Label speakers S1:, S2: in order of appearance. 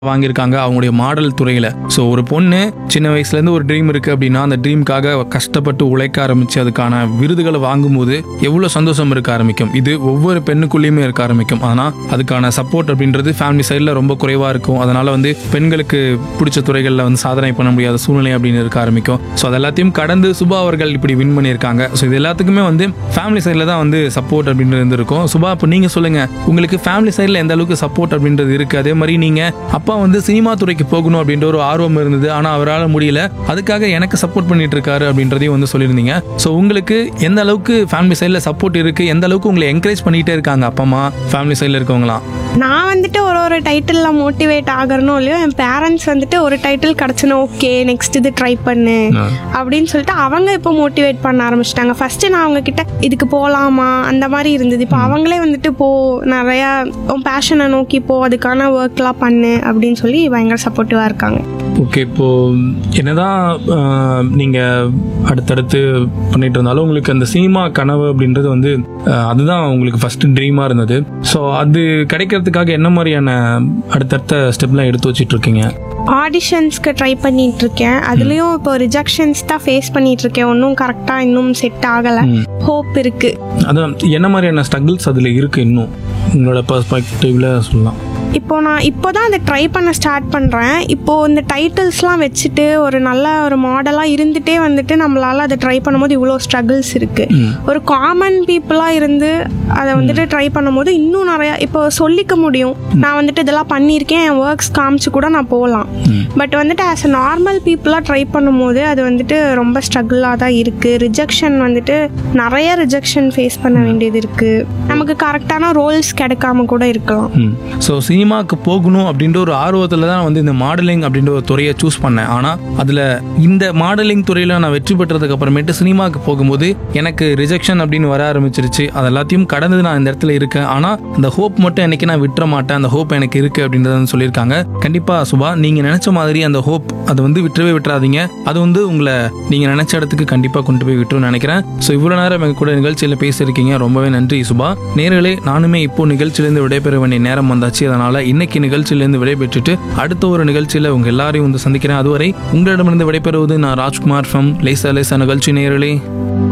S1: வாங்கியிருக்காங்க அவங்களுடைய மாடல் துறையில் ஸோ ஒரு பொண்ணு சின்ன வயசுலேருந்து ஒரு ட்ரீம் இருக்குது அப்படின்னா அந்த ட்ரீம்க்காக கஷ்டப்பட்டு உழைக்க ஆரம்பித்து அதுக்கான விருதுகளை வாங்கும்போது எவ்வளோ சந்தோஷம் இருக்க ஆரம்பிக்கும் இது ஒவ்வொரு பெண்ணுக்குள்ளேயுமே இருக்க ஆரம்பிக்கும் ஆனால் அதுக்கான சப்போர்ட் அப்படின்றது ஃபேமிலி சைடில் ரொம்ப குறைவாக இருக்கும் அதனால் வந்து பெண்களுக்கு பிடிச்ச துறைகளில் வந்து சாதனை பண்ண முடியாத சூழ்நிலை அப்படின்னு இருக்க ஆரம்பிக்கும் ஸோ அது எல்லாத்தையும் கடந்து சுபா அவர்கள் இப்படி வின் பண்ணியிருக்காங்க ஸோ இது எல்லாத்துக்குமே வந்து ஃபேமிலி சைடில் தான் வந்து சப்போர்ட் அப்படின்றது இருந்திருக்கும் சுபா இப்போ நீங்கள் சொல்லுங்கள் உங்களுக்கு ஃபேமிலி சைடில் எந்த அளவுக்கு சப்போர்ட் அப்படின்றது இருக்குது அதே மாதிரி நீங்கள் அப்பா வந்து சினிமா துறைக்கு போகணும் அப்படின்ற ஒரு ஆர்வம் இருந்தது ஆனால் அவரால் முடியல அதுக்காக எனக்கு சப்போர்ட் பண்ணிட்டு இருக்காரு அப்படின்றதையும் வந்து சொல்லியிருந்தீங்க ஸோ உங்களுக்கு எந்த அளவுக்கு ஃபேமிலி சைடில் சப்போர்ட் இருக்குது எந்த அளவுக்கு உங்களை என்கரேஜ் பண்ணிகிட்டே இருக்காங்க அப்பா அம்மா ஃபேமிலி சைடில் இருக்கவங்களாம்
S2: நான் வந்துட்டு ஒரு ஒரு டைட்டிலில் மோட்டிவேட் ஆகிறனோ இல்லையோ என் பேரண்ட்ஸ் வந்துட்டு ஒரு டைட்டில் கிடச்சுனா ஓகே நெக்ஸ்ட் இது ட்ரை பண்ணு அப்படின்னு சொல்லிட்டு அவங்க இப்போ மோட்டிவேட் பண்ண ஆரம்பிச்சிட்டாங்க ஃபர்ஸ்ட் நான் அவங்க கிட்ட இதுக்கு போகலாமா அந்த மாதிரி இருந்தது இப்போ அவங்களே வந்துட்டு போ நிறையா உன் பேஷனை நோக்கி போ அதுக்கான ஒர்க்லாம் பண்ணு அப்படின்னு சொல்லி பயங்கர சப்போர்ட்டிவாக இருக்காங்க
S1: ஓகே இப்போ என்னதான் ஆஹ், நீங்க அடுத்தடுத்து பண்ணிட்டு இருந்தாலும் உங்களுக்கு அந்த சினிமா கனவு அப்படின்றது வந்து ஆஹ், அதுதான் உங்களுக்கு ஃபர்ஸ்ட் ட்ரீமா இருந்தது ஸோ அது கிடைக்கிறதுக்காக என்ன மாதிரியான அடுத்தடுத்த ஸ்டெப்லாம் எடுத்து வச்சிட்டு இருக்கீங்க
S2: ஆடிஷன்ஸ்க்கு ட்ரை பண்ணிட்டு இருக்கேன் அதுலேயும் இப்போ ரிஜெக்ஷன்ஸ் தான் ஃபேஸ் பண்ணிட்டு இருக்கேன் ஒன்றும் கரெக்டாக இன்னும் செட் ஆகலை ஹோப் இருக்குது
S1: அதான் என்ன மாதிரியான ஸ்ட்ரகிள்ஸ் அதில் இருக்கு இன்னும் உங்களோட பர்ஸ்பெக்டிவ்ல சொல்லலாம்
S2: இப்போ நான் இப்போ தான் அதை ட்ரை பண்ண ஸ்டார்ட் பண்ணுறேன் இப்போ இந்த டைட்டில்ஸ்லாம் வச்சுட்டு ஒரு நல்ல ஒரு மாடலாக இருந்துட்டே வந்துட்டு நம்மளால அதை ட்ரை பண்ணும்போது இவ்வளோ ஸ்ட்ரகிள்ஸ் இருக்குது ஒரு காமன் பீப்புளாக இருந்து அதை வந்துட்டு ட்ரை பண்ணும்போது இன்னும் நிறையா இப்போ சொல்லிக்க முடியும் நான் வந்துட்டு இதெல்லாம் பண்ணியிருக்கேன் என் ஒர்க்ஸ் காமிச்சு கூட நான் போகலாம் பட் வந்துட்டு ஆஸ் அ நார்மல் பீப்புளாக ட்ரை பண்ணும்போது அது வந்துட்டு ரொம்ப ஸ்ட்ரகிளாக தான் இருக்குது ரிஜெக்ஷன் வந்துட்டு நிறைய ரிஜெக்ஷன் ஃபேஸ் பண்ண வேண்டியது இருக்குது நமக்கு கரெக்டான ரோல்ஸ் கிடைக்காம கூட இருக்கலாம்
S1: ஸோ சினிமாவுக்கு போகணும் அப்படின்ற ஒரு ஆர்வத்தில் தான் வந்து இந்த மாடலிங் அப்படின்ற ஒரு துறையை சூஸ் பண்ணேன் ஆனால் அதில் இந்த மாடலிங் துறையில் நான் வெற்றி பெற்றதுக்கு அப்புறமேட்டு சினிமாவுக்கு போகும்போது எனக்கு ரிஜெக்ஷன் அப்படின்னு வர ஆரம்பிச்சிருச்சு அது எல்லாத்தையும் கடந்து நான் இந்த இடத்துல இருக்கேன் ஆனால் அந்த ஹோப் மட்டும் என்னைக்கு நான் விட்டுற மாட்டேன் அந்த ஹோப் எனக்கு இருக்குது அப்படின்றத வந்து சொல்லியிருக்காங்க கண்டிப்பாக சுபா நீங்கள் நினச்ச மாதிரி அந்த ஹோப் அது வந்து விட்டுறவே விட்டுறாதீங்க அது வந்து உங்களை நீங்கள் நினச்ச இடத்துக்கு கண்டிப்பாக கொண்டு போய் விட்டுருன்னு நினைக்கிறேன் ஸோ இவ்வளோ நேரம் எங்க கூட நிகழ்ச்சியில் பேசியிருக்கீங்க ரொம்பவே நன்றி சுபா நேர்களே நானுமே இப்போ நிகழ்ச்சியிலேருந்து விடைபெற வேண்டிய நேரம் வந்தாச்சு அதனால இன்னைக்கு நிகழ்ச்சியிலேருந்து விடைபெற்றுட்டு அடுத்த ஒரு நிகழ்ச்சியில் உங்க எல்லாரையும் வந்து சந்திக்கிறேன் அதுவரை உங்களிடமிருந்து விடைபெறுவது நான் ராஜ்குமார் ஃப்ரம் லேசா லேசா நிகழ்ச்சி நேர்களே